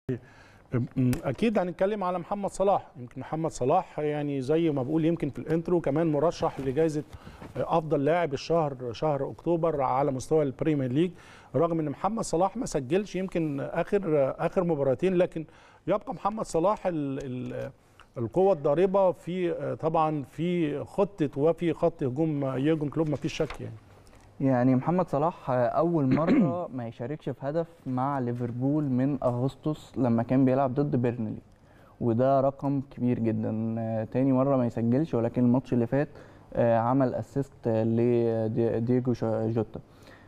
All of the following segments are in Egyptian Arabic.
اكيد هنتكلم على محمد صلاح يمكن محمد صلاح يعني زي ما بقول يمكن في الانترو كمان مرشح لجائزه افضل لاعب الشهر شهر اكتوبر على مستوى البريمير ليج رغم ان محمد صلاح ما سجلش يمكن اخر اخر مباراتين لكن يبقى محمد صلاح ال ال القوة الضاربة في طبعا في خطة وفي خط هجوم يورجن كلوب ما فيش شك يعني يعني محمد صلاح اول مره ما يشاركش في هدف مع ليفربول من اغسطس لما كان بيلعب ضد بيرنلي وده رقم كبير جدا تاني مره ما يسجلش ولكن الماتش اللي فات عمل اسيست لدييجو جوتا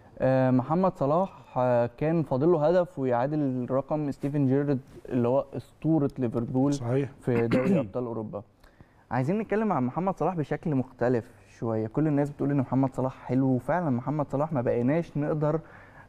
محمد صلاح كان فاضل له هدف ويعادل رقم ستيفن جيرد اللي هو اسطوره ليفربول صحيح في دوري ابطال اوروبا عايزين نتكلم عن محمد صلاح بشكل مختلف شويه كل الناس بتقول ان محمد صلاح حلو وفعلا محمد صلاح ما بقيناش نقدر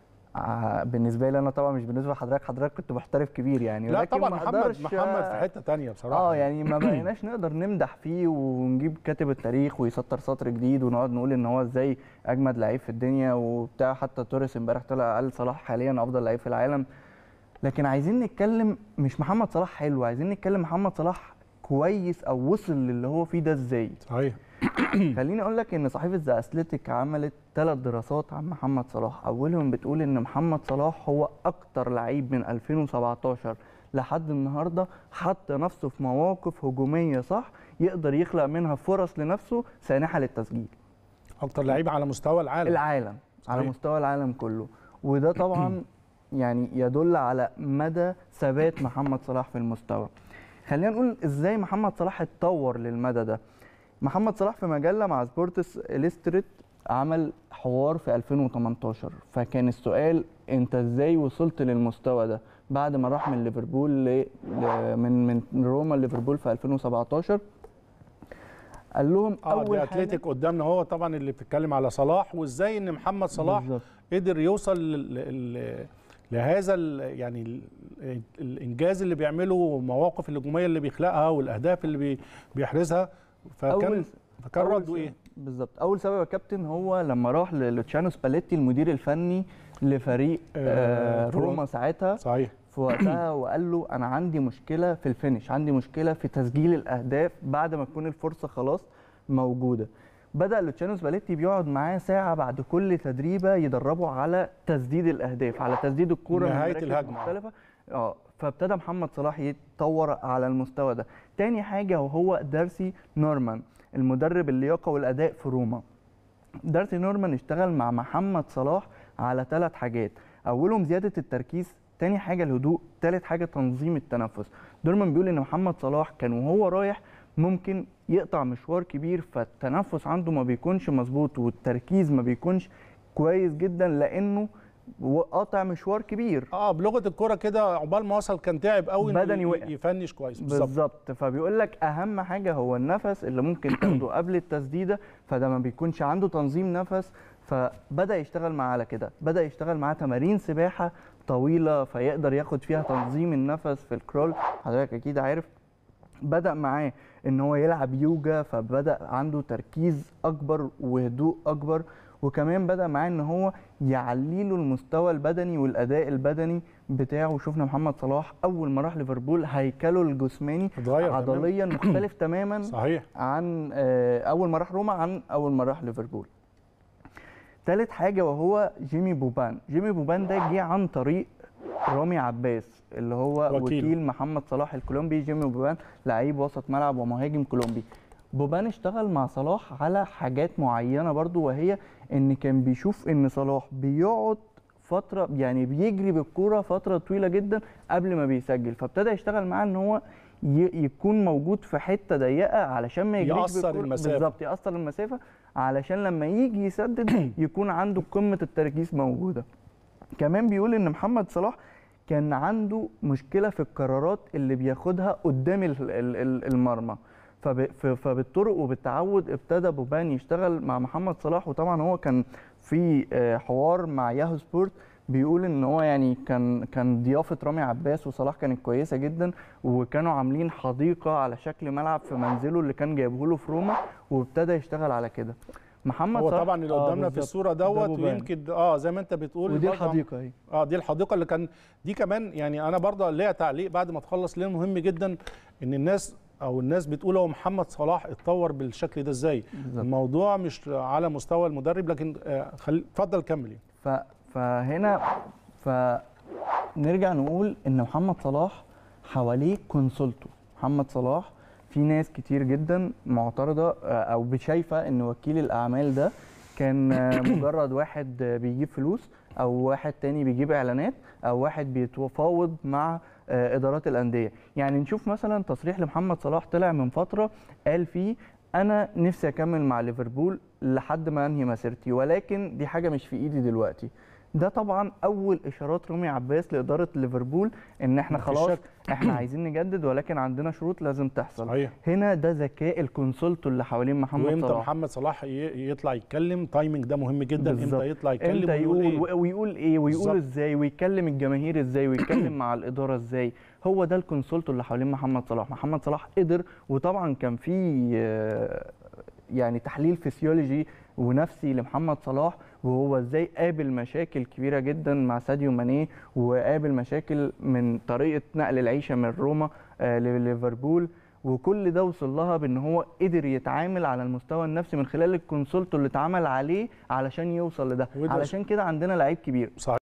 بالنسبه لي انا طبعا مش بالنسبه لحضرتك حضرتك كنت محترف كبير يعني لا طبعا محمد محمد في حته ثانيه بصراحه اه يعني ما بقيناش نقدر نمدح فيه ونجيب كاتب التاريخ ويسطر سطر جديد ونقعد نقول ان هو ازاي اجمد لعيب في الدنيا وبتاع حتى توريس امبارح طلع قال صلاح حاليا افضل لعيب في العالم لكن عايزين نتكلم مش محمد صلاح حلو عايزين نتكلم محمد صلاح كويس او وصل للي هو فيه ده ازاي صحيح خليني اقول لك ان صحيفه ذا اثليتيك عملت ثلاث دراسات عن محمد صلاح اولهم بتقول ان محمد صلاح هو اكتر لعيب من 2017 لحد النهارده حط نفسه في مواقف هجوميه صح يقدر يخلق منها فرص لنفسه سانحه للتسجيل اكتر لعيب على مستوى العالم العالم صحيح. على مستوى العالم كله وده طبعا يعني يدل على مدى ثبات محمد صلاح في المستوى خلينا نقول ازاي محمد صلاح اتطور للمدى ده محمد صلاح في مجله مع سبورتس اليستريت عمل حوار في 2018 فكان السؤال انت ازاي وصلت للمستوى ده بعد ما راح من ليفربول ل... من من روما ليفربول في 2017 قال لهم اه اول دي اتلتيك قدامنا هو طبعا اللي بتتكلم على صلاح وازاي ان محمد صلاح بالزبط. قدر يوصل ل... ل... لهذا ال يعني ال الانجاز اللي بيعمله والمواقف الهجوميه اللي بيخلقها والاهداف اللي بي بيحرزها فكان فكان رده ايه؟ بالظبط اول سبب يا كابتن هو لما راح لوتشانو سباليتي المدير الفني لفريق آه روما ساعتها صحيح في وقتها وقال له انا عندي مشكله في الفينش عندي مشكله في تسجيل الاهداف بعد ما تكون الفرصه خلاص موجوده بدا لوتشانو سباليتي بيقعد معاه ساعه بعد كل تدريبه يدربه على تسديد الاهداف على تسديد الكوره نهايه الهجمه مختلفه اه فابتدى محمد صلاح يتطور على المستوى ده تاني حاجه وهو دارسي نورمان المدرب اللياقه والاداء في روما دارسي نورمان اشتغل مع محمد صلاح على ثلاث حاجات اولهم زياده التركيز تاني حاجه الهدوء تالت حاجه تنظيم التنفس نورمان بيقول ان محمد صلاح كان وهو رايح ممكن يقطع مشوار كبير فالتنفس عنده ما بيكونش مظبوط والتركيز ما بيكونش كويس جدا لانه وقاطع مشوار كبير اه بلغه الكوره كده عقبال ما وصل كان تعب قوي بدني وقع يفنش كويس بالظبط فبيقول لك اهم حاجه هو النفس اللي ممكن تاخده قبل التسديده فده ما بيكونش عنده تنظيم نفس فبدا يشتغل معاه على كده بدا يشتغل معاه تمارين سباحه طويله فيقدر ياخد فيها تنظيم النفس في الكرول حضرتك اكيد عارف بدا معاه ان هو يلعب يوجا فبدا عنده تركيز اكبر وهدوء اكبر وكمان بدا معاه ان هو يعلي له المستوى البدني والاداء البدني بتاعه شفنا محمد صلاح اول ما راح ليفربول هيكله الجسماني عضليا تمام. مختلف تماما صحيح عن اول ما راح روما عن اول ما راح ليفربول ثالث حاجه وهو جيمي بوبان جيمي بوبان ده جه عن طريق رامي عباس اللي هو وكيل, وكيل محمد صلاح الكولومبي جيمي بوبان لعيب وسط ملعب ومهاجم كولومبي بوبان اشتغل مع صلاح على حاجات معينه برضو وهي ان كان بيشوف ان صلاح بيقعد فتره يعني بيجري بالكوره فتره طويله جدا قبل ما بيسجل فابتدى يشتغل معاه ان هو يكون موجود في حته ضيقه علشان ما يجريش يأثر المسافه بالظبط يأثر المسافه علشان لما يجي يسدد يكون عنده قمه التركيز موجوده كمان بيقول ان محمد صلاح كان عنده مشكله في القرارات اللي بياخدها قدام المرمى فبالطرق وبالتعود ابتدى بوبان يشتغل مع محمد صلاح وطبعا هو كان في حوار مع ياهو سبورت بيقول ان هو يعني كان كان ضيافه رامي عباس وصلاح كانت كويسه جدا وكانوا عاملين حديقه على شكل ملعب في منزله اللي كان جايبه له في روما وابتدى يشتغل على كده محمد هو صلاح طبعا اللي آه، قدامنا في بالظبط. الصوره ده دوت بوبان. ويمكن اه زي ما انت بتقول ودي برضه الحديقه اهي اه دي الحديقه اللي كان دي كمان يعني انا برضه ليا تعليق بعد ما تخلص ليه مهم جدا ان الناس او الناس بتقول هو محمد صلاح اتطور بالشكل ده ازاي بالظبط. الموضوع مش على مستوى المدرب لكن آه خل... اتفضل كمل يعني. ف... فهنا فنرجع نقول ان محمد صلاح حواليه كونسولته محمد صلاح في ناس كتير جدا معترضه آه، او شايفه ان وكيل الاعمال ده كان آه، مجرد واحد آه، بيجيب فلوس او واحد تاني بيجيب اعلانات او واحد بيتفاوض مع آه، ادارات الانديه يعني نشوف مثلا تصريح لمحمد صلاح طلع من فتره قال فيه انا نفسي اكمل مع ليفربول لحد ما انهي مسيرتي ولكن دي حاجه مش في ايدي دلوقتي ده طبعا اول اشارات رامي عباس لاداره ليفربول ان احنا مفيش خلاص شك. احنا عايزين نجدد ولكن عندنا شروط لازم تحصل صحيح هنا ده ذكاء الكونسولتو اللي حوالين محمد وامتى صلاح محمد صلاح ي- يطلع يتكلم تايمنج ده مهم جدا بالظبط. امتى يطلع يتكلم امتى ويقول يقول إيه؟ ويقول ايه ويقول بالظبط. ازاي ويكلم الجماهير ازاي ويتكلم مع الاداره ازاي هو ده الكونسولتو اللي حوالين محمد صلاح محمد صلاح قدر وطبعا كان في آه، يعني تحليل فسيولوجي ونفسي لمحمد صلاح وهو ازاي قابل مشاكل كبيره جدا مع ساديو ماني وقابل مشاكل من طريقه نقل العيشه من روما آه، لليفربول وكل ده وصل لها بان هو قدر يتعامل على المستوى النفسي من خلال الكونسولتو اللي اتعمل عليه علشان يوصل لده وده علشان كده عندنا لعيب كبير صحيح